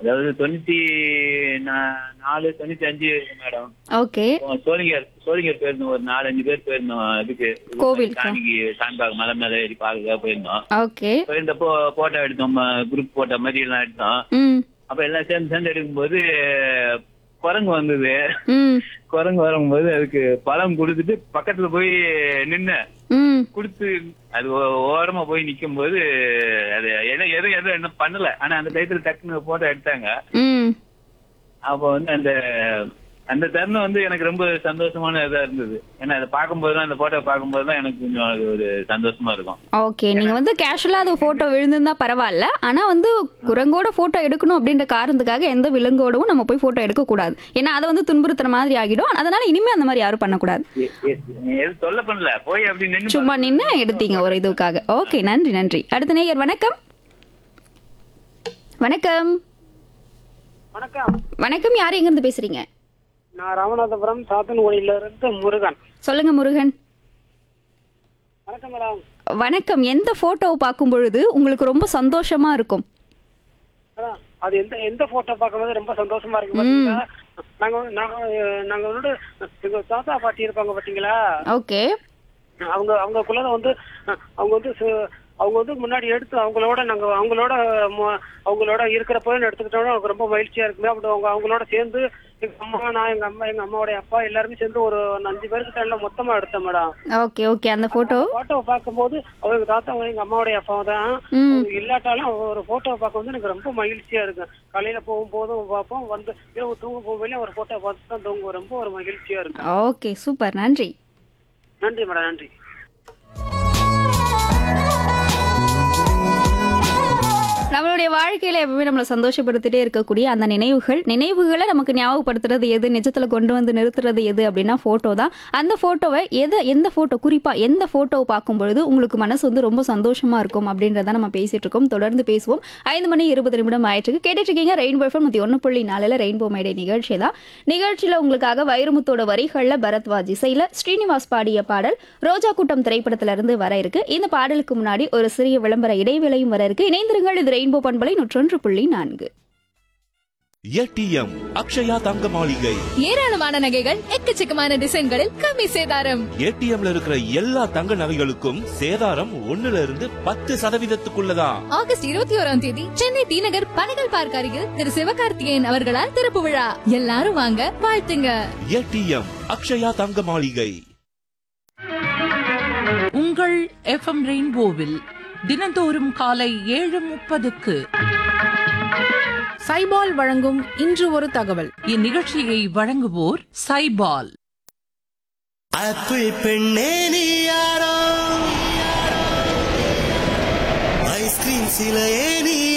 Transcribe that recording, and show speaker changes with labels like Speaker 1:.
Speaker 1: அதாவது தொண்ணூத்தி நா- நாலு தொண்ணூத்தி அஞ்சு மேடம்
Speaker 2: ஓகே
Speaker 1: சோழிங்கர் சோழிங்கர் போயிருந்தோம் ஒரு நாலு அஞ்சு பேர் போயிருந்தோம் இதுக்கு
Speaker 2: கோவிலுக்கா?
Speaker 1: சாமிக்கு சாமிபாக மலை மேல ஏறி பார்க்க போயிருந்தோம்
Speaker 2: ஓகே
Speaker 1: போயிருந்தப்போ போட்டோ எடுத்தோம் குரூப் போட்டோ மாதிரி எல்லாம் எடுத்தோம்
Speaker 2: ம்
Speaker 1: அப்ப எல்லாம் சேர்ந்து சேர்ந்து எடுக்கும்போது குரங்கு வந்தது
Speaker 2: ம்
Speaker 1: குரங்கு வரும்போது அதுக்கு பழம் கொடுத்துட்டு பக்கத்துல போய் நின்ன
Speaker 2: ம்
Speaker 1: கொடுத்து அது ஓ- ஓரமா போய் நிக்கும் போது அது எதுவும் எதுவும் எதுவும் என்ன பண்ணல ஆனா அந்த டயத்துல டக்குன்னு போட்டோ எடுத்தாங்க
Speaker 2: ம்
Speaker 1: அப்ப வந்து அந்த அந்த தருணம் வந்து எனக்கு ரொம்ப சந்தோஷமான இதா இருந்தது ஏன்னா அதை பார்க்கும்போது தான் அந்த போட்டோ பார்க்கும்போது தான் எனக்கு கொஞ்சம் அது ஒரு சந்தோஷமா இருக்கும்
Speaker 2: ஓகே நீங்க வந்து கேஷுவலா அது போட்டோ விழுந்திருந்தா பரவாயில்ல ஆனா வந்து குரங்கோட போட்டோ எடுக்கணும் அப்படின்ற காரணத்துக்காக எந்த விலங்கோடவும் நம்ம போய் போட்டோ எடுக்க கூடாது ஏன்னா அதை வந்து துன்புறுத்துற மாதிரி ஆகிடும் அதனால இனிமே அந்த மாதிரி யாரும் பண்ணக்கூடாது
Speaker 1: எ- எ- எதுவும் சொல்ல பண்ணல போய் அப்படி நின்னு
Speaker 2: சும்மா நின்று எடுத்தீங்க ஒரு இதுக்காக ஓகே நன்றி நன்றி அடுத்த நேயர் வணக்கம் வணக்கம்
Speaker 3: வணக்கம்
Speaker 2: வணக்கம் யார் எங்க இருந்து பேசுறீங்க
Speaker 3: நான் ராமநாதபுரம் சாத்தன்குடியில இருந்து முருகன்
Speaker 2: சொல்லுங்க முருகன்
Speaker 3: வணக்கம் மேடம்
Speaker 2: வணக்கம் எந்த போட்டோவை பார்க்கும் பொழுது உங்களுக்கு ரொம்ப சந்தோஷமா இருக்கும்
Speaker 3: அதான், அது எந்த எந்த போட்டோ பார்க்கும்போது ரொம்ப சந்தோஷமா இருக்கு பாத்தீங்களா நாங்க வந்து- நாங்க அஹ், நாங்க வந்து எங்க தாத்தா பாட்டி இருப்பாங்க பாத்தீங்களா
Speaker 2: ஓகே
Speaker 3: அவங்க அவங்களுக்குள்ள வந்து அஹ், அவங்க வந்து சு- அவங்க வந்து முன்னாடி எடுத்து அவங்களோட நாங்க அவங்களோட மு- அவங்களோட இருக்கிறப்ப எடுத்துக்கிட்டோம்னா எனக்கு ரொம்ப மகிழ்ச்சியா இருக்குமே அப்படி அவங்க அவங்களோட சேர்ந்து எங்க அம்மா நான் எங்க அம்மா எங்க அம்மாவுடைய அப்பா எல்லாருமே சேர்ந்து ஒரு அஞ்சு பேருக்கு எல்லாம் மொத்தமா எடுத்தேன் மேடம்
Speaker 2: ஓகே ஓகே அந்த போட்டோ
Speaker 3: போட்டோவை பார்க்கும்போது அவங்க தாத்தா எங்க அம்மாவுடைய அப்பா தான்
Speaker 2: ம்
Speaker 3: அவங்க இல்லாட்டாலும் ஒரு போட்டோவை பார்க்கும்போது எனக்கு ரொம்ப மகிழ்ச்சியா இருக்கும் காலையில போகும்போதும் பார்ப்போம் வந்து இரவு தூங்க போகும்போது ஒரு போட்டோ பார்த்து தான் தூங்குவோம் ரொம்ப ஒரு மகிழ்ச்சியா இருக்கும்
Speaker 2: ஓகே சூப்பர் நன்றி
Speaker 3: நன்றி மேடம் நன்றி
Speaker 2: நம்மளுடைய வாழ்க்கையில எப்பவுமே நம்மளை சந்தோஷப்படுத்திட்டே இருக்கக்கூடிய அந்த நினைவுகள் நினைவுகளை நமக்கு ஞாபகப்படுத்துறது எது நிஜத்துல கொண்டு வந்து நிறுத்துறது எது அப்படின்னா போட்டோ தான் அந்த போட்டோவை எதை எந்த போட்டோ குறிப்பா எந்த போட்டோவை பார்க்கும் பொழுது உங்களுக்கு மனசு வந்து ரொம்ப சந்தோஷமா இருக்கும் அப்படின்றத நம்ம பேசிட்டு இருக்கோம் தொடர்ந்து பேசுவோம் ஐந்து மணி இருபது நிமிடம் ஆயிட்டு கேட்டுட்டு இருக்கீங்க ரெயின்போ எஃப்எம் நூத்தி ஒன்று புள்ளி நாலுல ரெயின்போ மேடை நிகழ்ச்சி தான் நிகழ்ச்சியில உங்களுக்காக வைரமுத்தோட வரிகள்ல பரத்வாஜ் இசையில ஸ்ரீனிவாஸ் பாடிய பாடல் ரோஜா கூட்டம் திரைப்படத்துல இருந்து வர இருக்கு இந்த பாடலுக்கு முன்னாடி ஒரு சிறிய விளம்பர இடைவேளையும் வர இருக்கு இணைந்திருங்கள் இது ரெயின்போ பண்பலை நூற்றொன்று புள்ளி நான்கு
Speaker 4: ஏடிஎம் அக்ஷயா தங்க மாளிகை
Speaker 5: ஏராளமான நகைகள் எக்கச்சக்கமான டிசைன்களில் கம்மி சேதாரம்
Speaker 4: ஏடிஎம்ல இருக்கிற எல்லா தங்க நகைகளுக்கும் சேதாரம் ஒண்ணுல இருந்து பத்து சதவீதத்துக்குள்ளதான்
Speaker 5: ஆகஸ்ட் இருபத்தி ஓராம் தேதி சென்னை டி நகர் பனகல் பார்க் அருகில் திரு சிவகார்த்திகேயன் அவர்களால் திறப்பு விழா எல்லாரும் வாங்க வாழ்த்துங்க
Speaker 4: ஏடிஎம் அக்ஷயா தங்க மாளிகை
Speaker 6: உங்கள் எஃப்எம் ரெயின்போவில் தினந்தோறும் காலை ஏழு முப்பதுக்கு
Speaker 7: சைபால் வழங்கும் இன்று ஒரு தகவல்
Speaker 6: இந்நிகழ்ச்சியை வழங்குவோர் சைபால்
Speaker 8: அப்பு பெண்ணே நீ யாரோ ஐஸ்கிரீம் சிலையே நீ